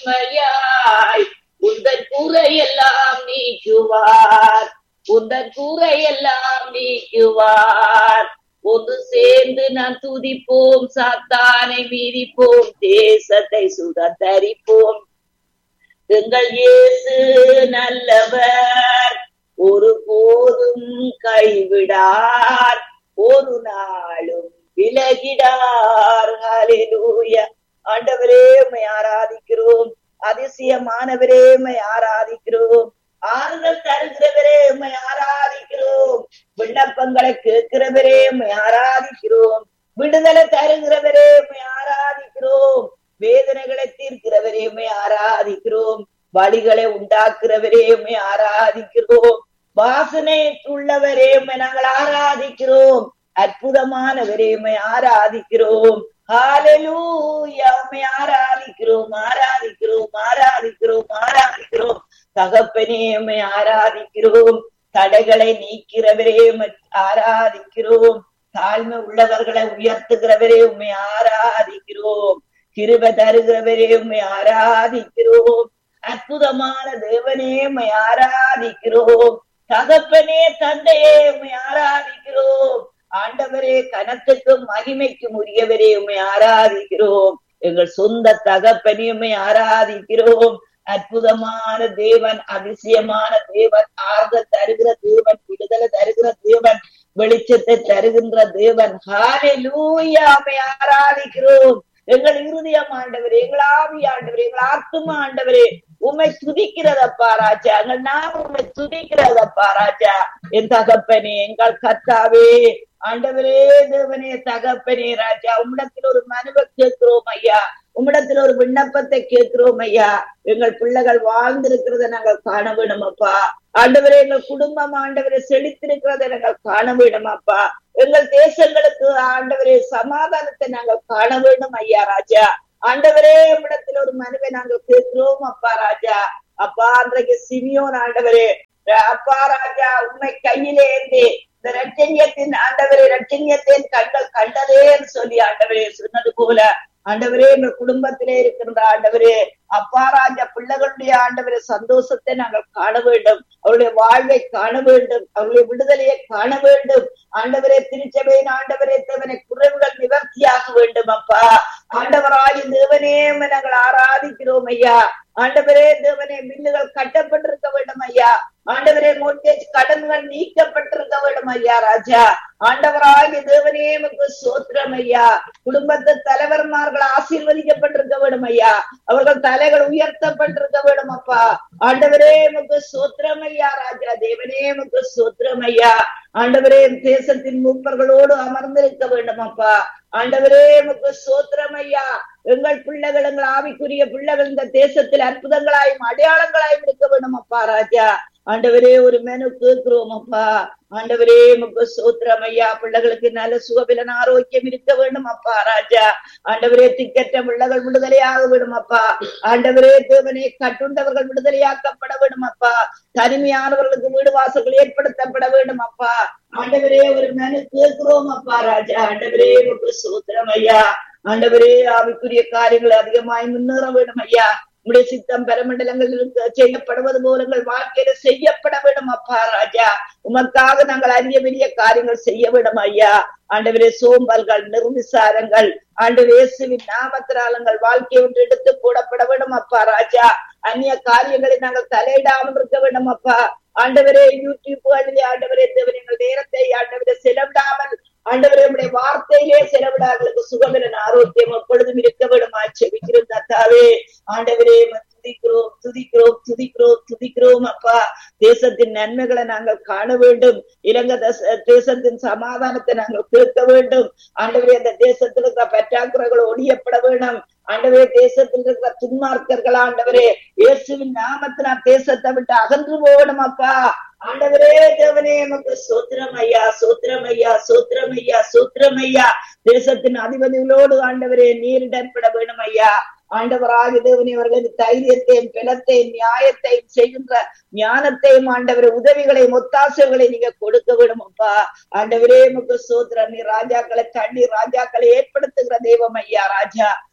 வல்லமையாய் உந்தன் கூரையெல்லாம் நீக்குவார் உந்தன் கூரையெல்லாம் நீக்குவார் ஒன்று சேர்ந்து நான் துதிப்போம் சாத்தானை மீதிப்போம் தேசத்தை சுதந்தரிப்போம் எங்கள் இயேசு நல்லவர் ஒரு போதும் கைவிடார் ஒரு நாளும் விலகிடார் ஹalleluya ஆண்டவரே உம்மை ஆராதிக்கிறோம் அதிசயமானவரே உம்மை ஆராதிக்கிறோம் ஆறுதல் தருகிறவரே உம்மை ஆராதிக்கிறோம் விண்ணப்பங்களை கேட்கிறவரே உம்மை ஆராதிக்கிறோம் விடுதலை தருகிறவரே உம்மை ஆராதிக்கிறோம் வேதனைகளை தீர்க்கிறவரே உம்மை ஆராதிக்கிறோம் வழிகளை உண்டாக்குறவரே உம்மை ஆராதிக்கிறோம் வாசனை உள்ளவரே உம்மை நாங்கள் ஆராதிக்கிறோம் அற்புதமானவரே உம்மை ஆராதிக்கிறோம் ஹalleluya உம்மை ஆராதிக்கிறோம் ஆராதிக்கிறோம் ஆராதிக்கிறோம் ஆராதிக்கிறோம் தகப்பனே உம்மை ஆராதிக்கிறோம் தடைகளை நீக்கிறவரே உம்மை ஆராதிக்கிறோம் தாழ்மை உள்ளவர்களை உயர்த்துகிறவரே உம்மை ஆராதிக்கிறோம் கிருப தருகிறவரே உம்மை ஆராதிக்கிறோம் அற்புதமான தேவனே உம்மை ஆராதிக்கிறோம் தகப்பனே தந்தையே உம்மை ஆராதிக்கிறோம் ஆண்டவரே கனத்துக்கும் மகிமைக்கும் உரியவரே உம்மை ஆராதிக்கிறோம் எங்கள் சொந்த தகப்பனே உம்மை ஆராதிக்கிறோம் அற்புதமான தேவன் அதிசயமான தேவன் ஆறுதல் தருகிற தேவன் விடுதலை தருகிற தேவன் வெளிச்சத்தை தருகின்ற தேவன் ஹalleluya உம்மை ஆராதிக்கிறோம் எங்கள் இருதயம் ஆண்டவரே எங்கள் ஆவி ஆண்டவரே எங்கள் ஆத்துமா ஆண்டவரே உண்மை துதிக்கிறதப்பா ராஜா எங்கள் நாம் உண்மை துதிக்கிறதப்பா ராஜா என் தகப்பனே எங்கள் கர்த்தாவே ஆண்டவரே தேவனே தகப்பனே ராஜா உம்மிடத்தில் ஒரு மனுவை கேட்கிறோம் ஐயா உம்மிடத்தில் ஒரு விண்ணப்பத்தை கேட்கிறோம் ஐயா எங்கள் பிள்ளைகள் வாழ்ந்திருக்கிறத நாங்கள் காண வேணும் அப்பா ஆண்டவரே எங்கள் குடும்பம் ஆண்டவரை செழித்திருக்கிறத நாங்கள் காண வேணும் அப்பா எங்கள் தேசங்களுக்கு ஆண்டவரே சமாதானத்தை நாங்கள் காண வேண்டும் ஐயா ராஜா ஆண்டவரே உம்மிடத்தில் ஒரு மனுவை நாங்கள் கேட்கிறோம் அப்பா ராஜா அப்பா அன்றைக்கு சிமியோன் ஆண்டவரே அப்பா ராஜா உண்மை கையிலே ஏந்தி இந்த ரட்சண்யத்தின் ஆண்டவரே ரட்சண்யத்தின் கண்கள் கண்டதேன்னு சொல்லி ஆண்டவரே சொன்னது போல ஆண்டவரே எங்க குடும்பத்திலே இருக்கின்ற ஆண்டவரே அப்பா ராஜா பிள்ளைகளுடைய ஆண்டவரே சந்தோஷத்தை நாங்கள் காண வேண்டும் அவருடைய வாழ்வை காண வேண்டும் அவருடைய விடுதலையை காண வேண்டும் ஆண்டவரே திருச்சபையின் ஆண்டவரே தேவனை குறைவுகள் நிவர்த்தியாக வேண்டும் அப்பா ஆண்டவராய் தேவனே நாங்கள் ஆராதிக்கிறோம் ஐயா ஆண்டவரே தேவனே பில்லுகள் கட்டப்பட்டிருக்க வேண்டும் ஐயா ஆண்டவரே மோட்டேஜ் கடன்கள் நீக்கப்பட்டிருக்க வேண்டும் ஐயா ராஜா ஆண்டவராகிய தேவனே நமக்கு சோத்திரம் ஐயா குடும்பத்து தலைவர்மார்கள் ஆசீர்வதிக்கப்பட்டிருக்க வேண்டும் ஐயா அவர்கள் தலைகள் உயர்த்தப்பட்டிருக்க வேண்டும் அப்பா ஆண்டவரே நமக்கு சோத்திரம் ஐயா ராஜா தேவனே நமக்கு சோத்திரம் ஐயா ஆண்டவரே தேசத்தின் மூப்பர்களோடு அமர்ந்திருக்க வேண்டும் அப்பா ஆண்டவரே நமக்கு சோத்திரம் ஐயா எங்கள் பிள்ளைகள் எங்கள் ஆவிக்குரிய பிள்ளைகள் இந்த தேசத்தில் அற்புதங்களாயும் அடையாளங்களாயும் இருக்க வேண்டும் அப்பா ராஜா ஆண்டவரே ஒரு மெனு கேட்கிறோம் அப்பா ஆண்டவரே முக்கு சோத்திரம் ஐயா பிள்ளைகளுக்கு நல்ல சுகபிலன் ஆரோக்கியம் இருக்க வேண்டும் அப்பா ராஜா ஆண்டவரே திக்கற்ற பிள்ளைகள் விடுதலையாக வேண்டும் அப்பா ஆண்டவரே தேவனே கட்டுண்டவர்கள் விடுதலையாக்கப்பட வேண்டும் அப்பா தனிமையானவர்களுக்கு வீடு வாசல்கள் ஏற்படுத்தப்பட வேண்டும் அப்பா ஆண்டவரே ஒரு மெனு கேட்கிறோம் அப்பா ராஜா ஆண்டவரே முக்கு சோத்திரம் ஐயா ஆண்டவரே ஆவிக்குரிய காரியங்கள் அதிகமாய் முன்னேற வேண்டும் ஐயா உடைய சித்தம் பெருமண்டலங்களில் செய்யப்படுவது போல எங்கள் வாழ்க்கையில செய்யப்பட வேண்டும் அப்பா ராஜா உமக்காக நாங்கள் அரிய பெரிய காரியங்கள் செய்ய வேண்டும் ஐயா ஆண்டவரே சோம்பல்கள் நிர்விசாரங்கள் ஆண்டு இயேசுவின் நாமத்திராலங்கள் வாழ்க்கை ஒன்று எடுத்து போடப்பட வேண்டும் அப்பா ராஜா அந்நிய காரியங்களை நாங்கள் தலையிடாமல் இருக்க வேண்டும் அப்பா ஆண்டவரே யூடியூப்களிலே ஆண்டவரே தேவன் எங்கள் நேரத்தை ஆண்டவரே செலவிடாமல் ஆண்டவரே உடைய வார்த்தையிலே செலவிடார்களுக்கு சுகமிலன் ஆரோக்கியம் எப்பொழுதும் இருக்க வேண்டும் ஆட்சேபிக்கிறோம் தத்தாவே ஆண்டவரே துதிக்கிறோம் துதிக்கிறோம் துதிக்கிறோம் துதிக்கிறோம் அப்பா தேசத்தின் நன்மைகளை நாங்கள் காண வேண்டும் இலங்கை தேசத்தின் சமாதானத்தை நாங்கள் கேட்க வேண்டும் ஆண்டவரே அந்த தேசத்தில் இருக்கிற பற்றாக்குறைகள் ஒழியப்பட வேண்டும் ஆண்டவரே தேசத்தில் இருக்கிற துன்மார்க்கர்கள் ஆண்டவரே இயேசுவின் நாமத்தினால் தேசத்தை விட்டு அகன்று போகணும் அப்பா ஆண்டவரே தேவனே நமக்கு சோத்திரம் ஐயா சோத்திரம் ஐயா சோத்திரம் ஐயா சோத்திரம் ஐயா தேசத்தின் அதிபதிகளோடு ஆண்டவரே நீரிடப்பட வேணும் ஐயா ஆண்டவராக தேவனே அவர்களுக்கு தைரியத்தையும் பலத்தையும் நியாயத்தையும் செய்கின்ற ஞானத்தையும் ஆண்டவரே உதவிகளையும் ஒத்தாசைகளை நீங்க கொடுக்க விடும் அப்பா ஆண்டவரே முக்கு சோத்திரம் நீ ராஜாக்களை தண்ணி ராஜாக்களை ஏற்படுத்துகிற தெய்வம் ஐயா ராஜா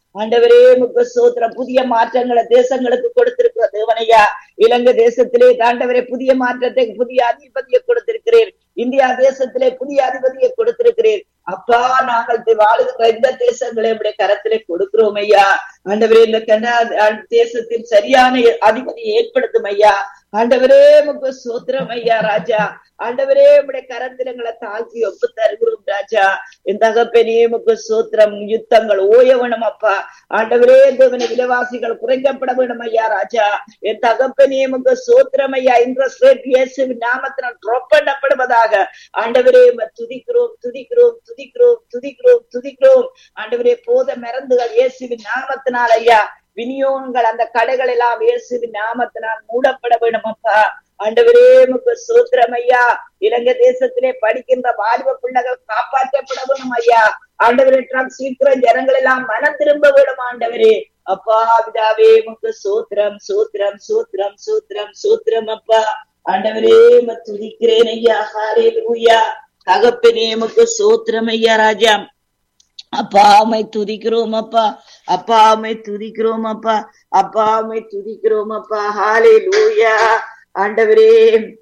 ஆண்டவரே முக்க சோத்திரம் புதிய மாற்றங்களை தேசங்களுக்கு கொடுத்திருக்கிற தேவனையா இலங்கை தேசத்திலே ஆண்டவரே புதிய மாற்றத்தை புதிய அதிபதியை கொடுத்திருக்கிறேன் இந்தியா தேசத்திலே புதிய அதிபதியை கொடுத்திருக்கிறேன் அப்பா நாங்கள் வாழுகிற இந்த தேசங்களை நம்முடைய கரத்திலே கொடுக்கிறோம் ஐயா ஆண்டவரே இந்த கண்டா தேசத்தில் சரியான அதிபதியை ஏற்படுத்தும் ஐயா ஆண்டவரே முக சோத்திரம் ஐயா ராஜா ஆண்டவரே உடைய கரத்தில் எங்களை தாழ்த்தி ஒப்பு தருகிறோம் ராஜா என் தகப்பனே முக சோத்திரம் யுத்தங்கள் ஓய வேணும் அப்பா ஆண்டவரே தேவன விலைவாசிகள் குறைக்கப்பட வேணும் ஐயா ராஜா என் தகப்பனே முக சோத்திரம் ஐயா இன்ட்ரெஸ்ட் ரேட் இயேசு நாமத்தினால் ட்ராப் பண்ணப்படுவதாக ஆண்டவரே துதிக்கிறோம் துதிக்கிறோம் துதிக்கிறோம் துதிக்கிறோம் துதிக்கிறோம் ஆண்டவரே போத மருந்துகள் இயேசுவின் நாமத்தினால் ஐயா விநியோகங்கள் அந்த கடைகள் எல்லாம் இயேசுவின் நாமத்தினால் மூடப்பட வேணும் அப்பா ஆண்டவரே முக்கு சூத்திரம் ஐயா இலங்கை தேசத்திலே படிக்கின்ற வாலிப பிள்ளைகள் காப்பாற்றப்பட வேணும் ஐயா ஆண்டவரே ட்ரக்ஸ் விற்கிற ஜனங்கள் எல்லாம் மனம் திரும்ப வேணும் ஆண்டவரே அப்பா விதாவே முக்கு சூத்திரம் சூத்திரம் சூத்திரம் சூத்திரம் சூத்திரம் அப்பா ஆண்டவரே துதிக்கிறேன் ஐயா ஹாரே லூயா தகப்பனே முக்கு சூத்திரம் ஐயா ராஜா அப்பா அம்மை துதிக்கிறோம் அப்பா அப்பா அம்மை துதிக்கிறோம் அப்பா அப்பா அம்மை துதிக்கிறோம் அப்பா ஹாலே லூயா ஆண்டவரே